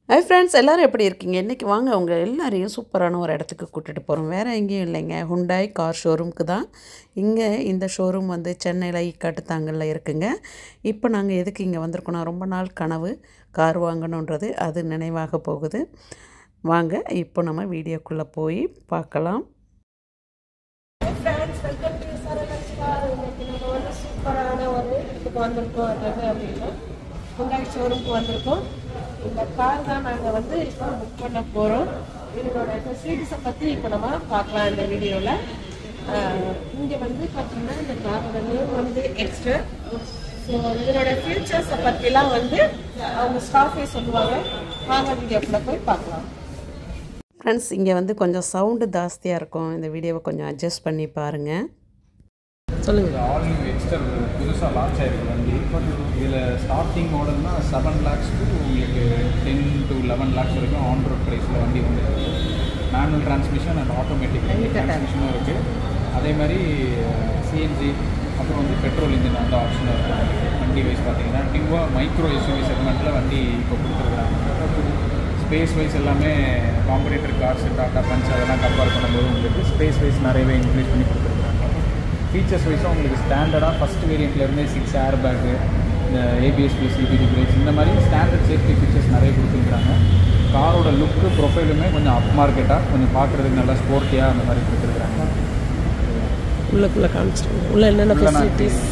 Hi friends எல்லோரும் எப்படி இருக்கீங்க இன்றைக்கி வாங்க அவங்க எல்லாரையும் சூப்பரான ஒரு இடத்துக்கு கூட்டிகிட்டு போகிறோம் வேறு எங்கேயும் இல்லைங்க ஹுண்டாய் கார் ஷோரூமுக்கு தான் இங்கே இந்த ஷோரூம் வந்து சென்னையில் ஈக்காட்டுத்தாங்கல்ல இருக்குங்க இப்போ நாங்கள் எதுக்கு இங்கே வந்திருக்கோம்னா ரொம்ப நாள் கனவு கார் வாங்கணுன்றது அது நினைவாக போகுது வாங்க இப்போ நம்ம வீடியோக்குள்ளே போய் பார்க்கலாம் ஃப்ரெண்ட்ஸ் வெல்கம் டு சரலக்ஸ் கார் இன்னைக்கு நம்ம வந்து சூப்பரான ஒரு இதுக்கு வந்திருக்கோம் என்னது அப்படின்னா ஹுண்டாய் ஷோரூம்க்கு வந்திருக்கோம் இந்த கார் தான் நாங்கள் வந்து இப்போ புக் பண்ண போகிறோம் இதனோட ஃபெசிலிட்டிஸை பற்றி இப்போ நம்ம பார்க்கலாம் இந்த வீடியோவில் இங்கே வந்து பார்த்தீங்கன்னா இந்த காரோட நேம் வந்து எக்ஸ்ட்ரா ஸோ இதனோட ஃபியூச்சர்ஸை பற்றிலாம் வந்து அவங்க ஸ்டாஃபே சொல்லுவாங்க வாங்க வீடியோக்குள்ளே போய் பார்க்கலாம் ஃப்ரெண்ட்ஸ் இங்கே வந்து கொஞ்சம் சவுண்டு ஜாஸ்தியாக இருக்கும் இந்த வீடியோவை கொஞ்சம் அட்ஜஸ்ட் பண்ணி பாருங்கள் சொல்லுங்கள் ஆல் நியூ எக்ஸ்டர் புதுசாக லான்ச் ஆயிருக்கு வண்டி இதில் ஸ்டார்டிங் மாடல்னா செவன் லேக்ஸ் டு உங்களுக்கு டென் டு லெவன் லேக்ஸ் வரைக்கும் ஆன் ரோட் ப்ரைஸில் வண்டி வந்து மேனுவல் டிரான்ஸ்மிஷன் அண்ட் ஆட்டோமேட்டிக் டிரான்ஸ்மிஷனும் இருக்குது அதே மாதிரி சிஎன்ஜி அப்புறம் வந்து பெட்ரோல் இன்ஜின் அந்த ஆப்ஷனும் இருக்குது வண்டி வைஸ் பார்த்தீங்கன்னா டிவா மைக்ரோ எஸ்யூவி செக்மெண்ட்டில் வண்டி இப்போ கொடுத்துருக்குறாங்க ஸ்பேஸ் வைஸ் எல்லாமே காம்படேட்டர் கார்ஸ் டாட்டா பஞ்ச் அதெல்லாம் கம்பேர் பண்ணும்போது உங்களுக்கு ஸ்பேஸ் வைஸ் நிறையவே இன்க்ரீஸ் பண்ணி கொடுத்துருக்குறாங்க ஃபீச்சர்ஸ் வைஸும் உங்களுக்கு ஸ்டாண்டர்டாக ஃபஸ்ட் வேரியண்ட்லேருந்தே சிக்ஸ் ஏர் பேக்கு இந்த ஏபிஎஸ் ப்ளஸ் சிபிடி பிரேக்ஸ் இந்த மாதிரி ஸ்டாண்டர்ட் சேஃப்டி ஃபீச்சர்ஸ் நிறைய கொடுத்துருக்குறாங்க காரோட லுக்கு ப்ரொஃபைலுமே கொஞ்சம் அப் மார்க்கெட்டாக கொஞ்சம் பார்க்குறதுக்கு நல்லா ஸ்போர்ட்டியாக அந்த மாதிரி கொடுத்துருக்குறாங்க உள்ளக்குள்ளே காமிச்சிருங்க உள்ள என்னென்ன உள்ள நான் ஃபெசிலிட்டிஸ்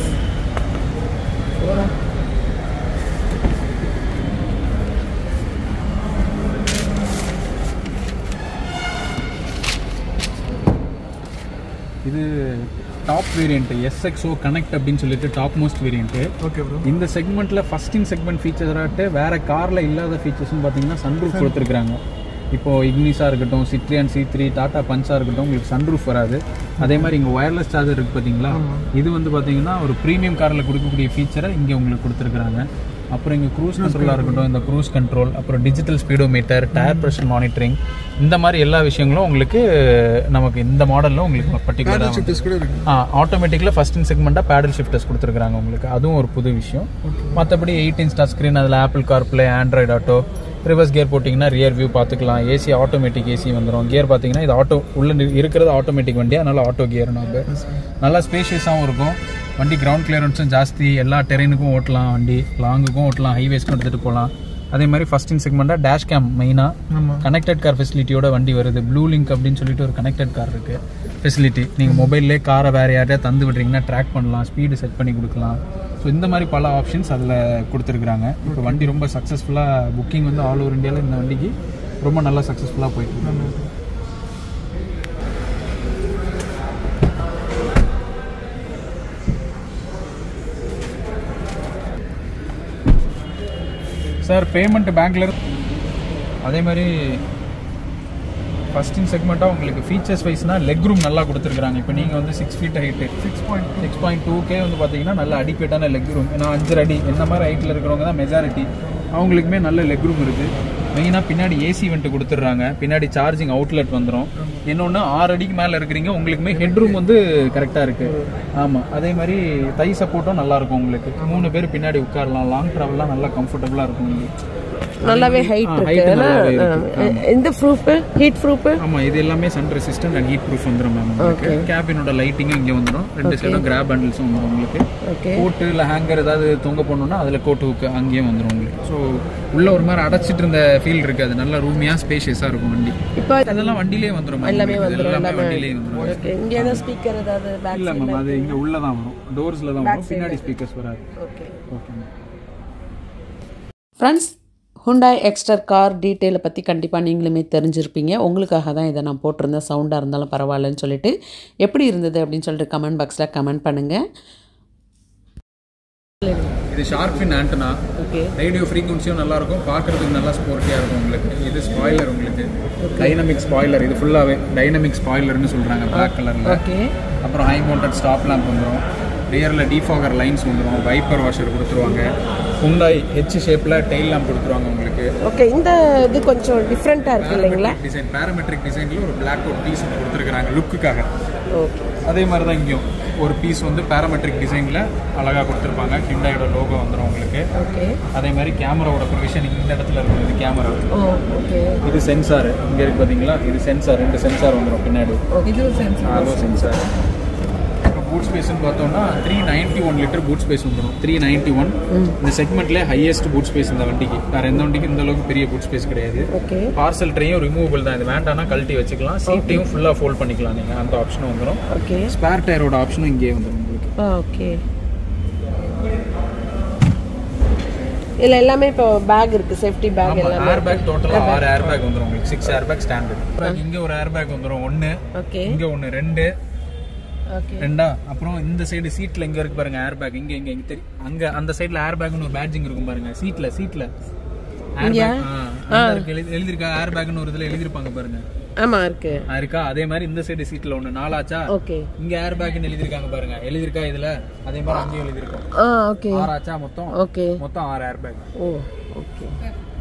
இது டாப் வேரியண்ட் எஸ்எக்ஸோ கனெக்ட் அப்படின்னு சொல்லிட்டு top most variant okay bro இந்த செக்மெண்ட்டில் ஃபஸ்ட் இன் செக்மெண்ட் ஃபீச்சராட்டு வேறு காரில் இல்லாத ஃபீச்சர்ஸ்னு பார்த்தீங்கன்னா சன்ரூஃப் கொடுத்துருக்குறாங்க இப்போ இக்னிஸாக இருக்கட்டும் சிட்ரியான் சி த்ரீ டாட்டா பஞ்சாக இருக்கட்டும் உங்களுக்கு சன்ரூஃப் வராது அதே மாதிரி இங்கே ஒயர்லெஸ் சார்ஜர் இருக்குது பார்த்தீங்களா இது வந்து பார்த்தீங்கன்னா ஒரு ப்ரீமியம் காரில் கொடுக்கக்கூடிய ஃபீச்சரை இங்கே உங்களுக்கு கொடுத்துருக்குறாங்க அப்புறம் இங்கே க்ரூஸ் கண்ட்ரோலாக இருக்கட்டும் இந்த க்ரூஸ் கண்ட்ரோல் அப்புறம் digital speedometer tyre pressure monitoring இந்த மாதிரி எல்லா விஷயங்களும் உங்களுக்கு நமக்கு இந்த மாடலில் உங்களுக்கு பர்டிகுலராக ஷிஃப்ட்ஸ் கூட இருக்கு ஆ ஆட்டோமேட்டிக்கில் ஃபஸ்ட் இன் செக்மெண்ட்டாக பேடல் ஷிஃப்டர்ஸ் கொடுத்துருக்காங்க உங்களுக்கு அதுவும் ஒரு புது விஷயம் மற்றபடி எயிட்டீன் ஸ்டார் ஸ்க்ரீன் அதில் Apple CarPlay Android Auto reverse gear போட்டிங்கன்னா ரியர் வியூ பார்த்துக்கலாம் ஏசி ஆட்டோமேட்டிக் ஏசி வந்துடும் கியர் பார்த்தீங்கன்னா இது ஆட்டோ உள்ள இருக்கிறது ஆட்டோமேட்டிக் வண்டி அதனால ஆட்டோ கியர் நம்ம நல்லா ஸ்பேஷியஸாகவும் இருக்கும் வண்டி கிரவுண்ட் கிளியரன்ஸும் ஜாஸ்தி எல்லா டெரெயினுக்கும் ஓட்டலாம் வண்டி லாங்குக்கும் ஓட்டலாம் ஹைவேஸ்க்கும் எடுத்துகிட்டு போகலாம் அதே மாதிரி ஃபஸ்ட் இன் செக்மெண்ட்டாக டேஷ் கேம் மெயினாக ஆமா கனெக்டட் கார் ஃபெசிலிட்டியோட வண்டி வருது ப்ளூ லிங்க் அப்படின்னு சொல்லிட்டு ஒரு கனெக்டட் கார் இருக்கு ஃபெசிலிட்டி நீங்கள் மொபைல்லே காரை வேறு யாரையா தந்து விடுறீங்கன்னா ட்ராக் பண்ணலாம் ஸ்பீடு செட் பண்ணி கொடுக்கலாம் ஸோ இந்த மாதிரி பல ஆப்ஷன்ஸ் அதில் கொடுத்துருக்குறாங்க இப்போ வண்டி ரொம்ப சக்ஸஸ்ஃபுல்லாக புக்கிங் வந்து ஆல் ஓவர் இந்தியாவில் இந்த வண்டிக்கு ரொம்ப நல்லா சக்ஸஸ்ஃபுல்லாக போயிட்டு இருக்கு சார் பேமெண்ட் பேங்க்ல அதே மாதிரி ஃபர்ஸ்ட் இன் செக்மெண்ட்டாக உங்களுக்கு ஃபீச்சர்ஸ் வைஸ்னா லெக் ரூம் நல்லா கொடுத்துருக்காங்க இப்போ நீங்கள் வந்து six feet height six point six point two K வந்து பார்த்தீங்கன்னா நல்ல அடிக்வேட்டான லெக் ரூம் ஏன்னா அஞ்சரை அடி என்ன மாதிரி ஹைட்டில் இருக்கிறவங்க தான் மெஜாரிட்டி அவங்களுக்குமே நல்ல லெக் ரூம் இருக்குது மெயினாக பின்னாடி ஏசி வந்துட்டு கொடுத்துட்றாங்க பின்னாடி சார்ஜிங் அவுட்லெட் வந்துடும் இன்னொன்று ஆறு அடிக்கு மேலே இருக்கிறீங்க உங்களுக்குமே ஹெட் ரூம் வந்து கரெக்டாக இருக்குது ஆமாம் அதே மாதிரி தை சப்போர்ட்டும் நல்லா இருக்கும் உங்களுக்கு மூணு பேர் பின்னாடி உட்காரலாம் லாங் ட்ராவல்லாம் நல்லா கம்ஃபர்டபுளாக இருக்கும் உங்களுக்கு நல்லாவே ஹைட் ஆ, இருக்கு height ஆனா, நல்லாவே இருக்கு. ஆ, எந்த ப்ரூஃப் ஹீட் ப்ரூஃப் ஆமா இது எல்லாமே sun resistant and heat proof வந்துரும் மேம் உங்களுக்கு கேபினோட லைட்டிங்கும் இங்கே வந்துரும் ரெண்டு சைடும் கிராப் ஹேண்டில்ஸும் வந்துரும் உங்களுக்கு ஓகே கோட்டு இல்லை ஹேங்கர் ஏதாவது தொங்க போடணும்னா அதில் கோட்டு ஹுக்கு அங்கேயும் வந்துரும் உங்களுக்கு ஸோ உள்ள ஒரு மாதிரி அடைச்சிட்டு இருந்த ஃபீல் இருக்காது நல்ல ரூமியா ஸ்பேஷியஸாக இருக்கும் வண்டி இப்போ அதெல்லாம் வண்டியிலே வந்துரும் ma'am. எல்லாமே உங்களுக்கு. வந்துரும் எல்லாமே எல்லாமே வண்டியிலே வந்துரும் ஓகே இங்க ஏதாவது ஸ்பீக்கர் ஏதாவது பேக் இல்ல மேம் அது இங்க உள்ள தான் வரும் டோர்ஸ்ல தான் வரும் பின்னாடி ஸ்பீக்கர்ஸ் வராது okay okay ma'am friends Hyundai Exter car டீட்டெயிலை பற்றி கண்டிப்பாக நீங்களுமே தெரிஞ்சிருப்பீங்க உங்களுக்காக தான் இதை நான் போட்டிருந்தேன் சவுண்டாக இருந்தாலும் பரவாயில்லன்னு சொல்லிட்டு எப்படி இருந்தது அப்படின்னு சொல்லிட்டு கமெண்ட் பாக்ஸில் கமெண்ட் பண்ணுங்கள் இது shark fin antenna okay radio ஃப்ரீக்வன்சியும் நல்லா இருக்கும் பார்க்கறதுக்கு நல்லா ஸ்போர்ட்டியாக இருக்கும் உங்களுக்கு இது ஸ்பாய்லர் உங்களுக்கு டைனமிக் ஸ்பாய்லர் இது ஃபுல்லாகவே டைனமிக் ஸ்பாய்லர்னு சொல்கிறாங்க பிளாக் கலரில் ஓகே அப்புறம் ஹை மவுண்டட் ஸ்டாப் லேம்ப் வந்துடும் ரியரில் டீஃபாகர் லைன்ஸ் வந்துடும் வைப்பர் வாஷர் கொடுத்துருவாங்க ஹுண்டாய் ஹெச் ஷேப்பில் டெயில் லேம்ப் கொடுத்துருவாங்க உங்களுக்கு ஓகே இந்த இது கொஞ்சம் டிஃப்ரெண்ட்டாக இருக்கு இல்லைங்களா டிசைன் பேராமெட்ரிக் டிசைனில் ஒரு பிளாக் அவுட் பீஸ் கொடுத்துருக்காங்க லுக்குக்காக ஓகே அதே மாதிரி தான் இங்கேயும் ஒரு பீஸ் வந்து பேராமெட்ரிக் டிசைனில் அழகாக கொடுத்துருப்பாங்க ஹிண்டாயோட லோகோ வந்துடும் உங்களுக்கு ஓகே அதே மாதிரி கேமராவோட ப்ரொவிஷன் இந்த இடத்துல இருக்கும் இது கேமரா ஓ ஓகே இது சென்சார் இங்கே இருக்கு பார்த்தீங்களா இது சென்சார் ரெண்டு சென்சார் வந்துடும் பின்னாடி இது சென்ஸ் அதுவும் சென்சார் இப்போ பூட் ஸ்பேஸ்னு பார்த்தோம்னா three ninety one litre boot space வந்துடும் த்ரீ நைன்ட்டி ஒன் இந்த செக்மெண்ட்லேயே ஹையஸ்ட் பூட் ஸ்பேஸ் இந்த வண்டிக்கு வேறு எந்த வண்டிக்கு இந்த அளவுக்கு பெரிய பூட் ஸ்பேஸ் கிடையாது ஓகே பார்சல் ட்ரையும் ரிமூவபிள் தான் இது வேண்டாம்னா கழட்டி வச்சுக்கலாம் சீட்டையும் ஃபுல்லாக ஃபோல்ட் பண்ணிக்கலாம் நீங்கள் அந்த ஆப்ஷனும் வந்துடும் ஓகே ஸ்பேர் டயரோட ஆப்ஷனும் இங்கேயே வந்துடும் உங்களுக்கு ஓகே இதில் எல்லாமே இப்போ பேக் இருக்கு சேஃப்டி பேக் எல்லாமே ஏர் பேக் டோட்டலாக ஆறு ஏர் பேக் வந்துடும் உங்களுக்கு சிக்ஸ் ஏர் பேக் ஸ்டாண்டர்ட் இங்கே ஒரு ஏர் பேக் வந்துடும் ஒன்று ஓகே இங்கே ஒன்று ரெண்டு ஓகே ரெண்டா அப்புறம் இந்த சைடு சீட்ல இங்க இருக்கு பாருங்க ஏர் பேக் இங்க இங்க இங்க தெரியும் அங்க அந்த சைடுல ஏர் பேக்னு ஒரு பேட்ஜிங் இருக்கும் பாருங்க சீட்ல சீட்ல ஏர் பேக் இருக்கு எழுதி- எழுதிருக்கா ஏர் பேக்னு ஒரு இதுல எழுதிருப்பாங்க பாருங்க ஆமா இருக்கு ஆ, இருக்கா அதே மாதிரி இந்த சைடு சீட்ல ஒண்ணு நாலாச்சா ஓகே இங்க ஏர் பேக்னு எழுதிருக்காங்க பாருங்க எழுதிருக்கா இதுல அதே மாதிரி அங்கேயும் எழுதிருக்கோம் ஆ ஓகே ஆறாச்சா மொத்தம் ஓகே மொத்தம் ஆறு air bag oh okay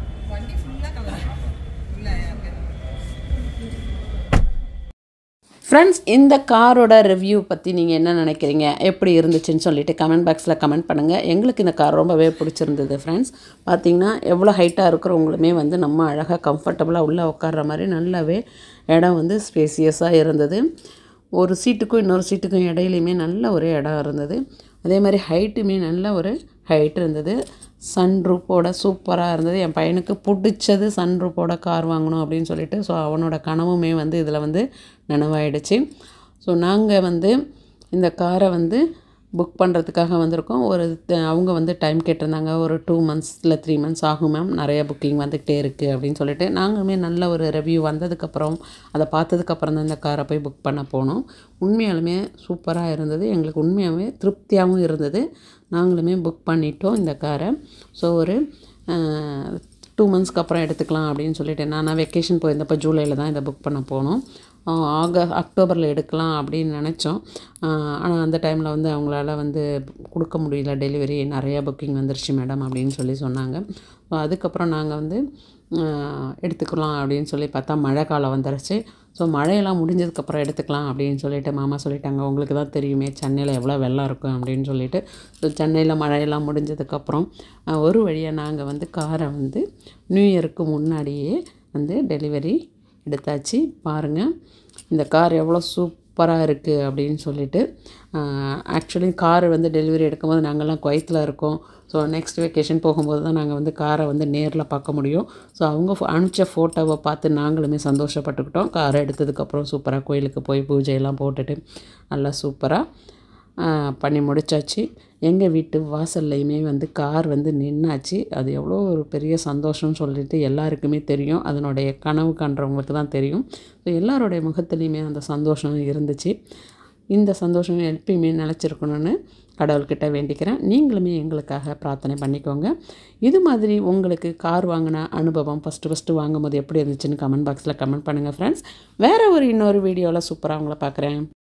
friends இந்த காரோட ரிவ்யூ பற்றி நீங்கள் என்ன நினைக்கிறீங்க எப்படி இருந்துச்சுன்னு சொல்லிட்டு கமெண்ட் பாக்ஸில் கமெண்ட் பண்ணுங்கள் எங்களுக்கு இந்த கார் ரொம்பவே பிடிச்சிருந்தது ஃப்ரெண்ட்ஸ் பார்த்தீங்கன்னா எவ்வளோ ஹைட்டாக இருக்கிறவங்களுமே வந்து நம்ம அழகாக கம்ஃபர்டபுளாக உள்ளே உட்கார்ற மாதிரி நல்லாவே இடம் வந்து ஸ்பேசியஸாக இருந்தது ஒரு சீட்டுக்கும் இன்னொரு சீட்டுக்கும் இடையிலையுமே நல்ல ஒரு இடம் இருந்தது அதே மாதிரி ஹைட்டுமே நல்ல ஒரு ஹைட் இருந்தது சன் ரூப்போட சூப்பராக இருந்தது என் பையனுக்கு பிடிச்சது சன் ரூப்போட கார் வாங்கணும் அப்படின்னு சொல்லிட்டு ஸோ அவனோட கனவுமே வந்து இதில் வந்து நனவாயிடுச்சு ஸோ நாங்கள் வந்து இந்த காரை வந்து புக் பண்ணுறதுக்காக வந்திருக்கோம் ஒரு த- அவங்க வந்து டைம் கேட்டிருந்தாங்க ஒரு டூ மந்த்ஸ் இல்லை த்ரீ மந்த்ஸ் ஆகும் மேம் நிறைய புக்கிங் வந்துக்கிட்டே இருக்குது அப்படின்னு சொல்லிட்டு நாங்களுமே நல்ல ஒரு ரிவ்யூ வந்ததுக்கப்புறம் அதை பார்த்ததுக்கப்புறம் தான் இந்த காரை போய் புக் பண்ண போனோம் உண்மையாலுமே சூப்பராக இருந்தது எங்களுக்கு உண்மையாகவே திருப்தியாகவும் இருந்தது நாங்களுமே புக் பண்ணிட்டோம் இந்த காரை ஸோ ஒரு டூ மந்த்ஸ்க்கு அப்புறம் எடுத்துக்கலாம் அப்படின்னு சொல்லிட்டு நான் வெக்கேஷன் போயிருந்தப்போ ஜூலையில் தான் இதை புக் பண்ண போனோம் ஆக அக்டோபரில் எடுக்கலாம் அப்படின்னு நினச்சோம் ஆனால் அந்த டைமில் வந்து அவங்களால வந்து கொடுக்க முடியல டெலிவரி நிறையா புக்கிங் வந்துருச்சு மேடம் அப்படின்னு சொல்லி சொன்னாங்க ஸோ அதுக்கப்புறம் நாங்கள் வந்து ஆஹ், எடுத்துக்கலாம் அப்படின்னு சொல்லி பார்த்தா மழை காலம் வந்துருச்சு ஸோ மழையெல்லாம் முடிஞ்சதுக்கப்புறம் எடுத்துக்கலாம் அப்படின்னு சொல்லிட்டு மாமா சொல்லிட்டாங்க உங்களுக்கு தான் தெரியுமே சென்னையில் எவ்வளோ வெள்ளம் இருக்கும் அப்படின்னு சொல்லிட்டு ஸோ சென்னையில் மழையெல்லாம் முடிஞ்சதுக்கப்புறம் ஆஹ், ஒரு வழியாக நாங்கள் வந்து காரை வந்து நியூ இயருக்கு முன்னாடியே வந்து டெலிவரி எடுத்தாச்சு பாருங்கள் இந்த கார் எவ்வளோ சூப்பராக இருக்குது அப்படின்னு சொல்லிட்டு ஆக்சுவலி கார் வந்து டெலிவரி எடுக்கும்போது நாங்கள்லாம் குவைத்தில் இருக்கோம் ஸோ நெக்ஸ்ட் வெக்கேஷன் போகும்போது தான் நாங்கள் வந்து காரை வந்து நேரில் பார்க்க முடியும் ஸோ அவங்க ஃபோ- அனுப்பிச்ச ஃபோட்டோவை பார்த்து நாங்களுமே சந்தோஷப்பட்டுக்கிட்டோம் காரை எடுத்ததுக்கப்புறம் சூப்பராக கோயிலுக்கு போய் பூஜையெல்லாம் போட்டுட்டு நல்லா சூப்பராக பண்ணி முடிச்சாச்சு எங்கள் வீட்டு வாசல்லையுமே வந்து கார் வந்து நின்னாச்சு அது எவ்வளோ ஒரு பெரிய சந்தோஷம்னு சொல்லிட்டு எல்லாருக்குமே தெரியும் அதனுடைய கனவு காண்றவங்களுக்கு தான் தெரியும் ஸோ எல்லாருடைய முகத்துலேயுமே அந்த சந்தோஷம் இருந்துச்சு இந்த சந்தோஷம் எப்பயுமே நிலச்சிருக்கணும்னு கடவுள்கிட்ட வேண்டிக்கிறேன் நீங்களுமே எங்களுக்காக பிரார்த்தனை பண்ணிக்கோங்க இது மாதிரி உங்களுக்கு கார் வாங்கின அனுபவம் ஃபஸ்ட்டு ஃபஸ்ட்டு வாங்கும்போது எப்படி இருந்துச்சுன்னு கமெண்ட் பாக்ஸில் கமெண்ட் பண்ணுங்கள் ஃப்ரெண்ட்ஸ் வேறு ஒரு இன்னொரு வீடியோவில் சூப்பராக உங்களை பார்க்குறேன்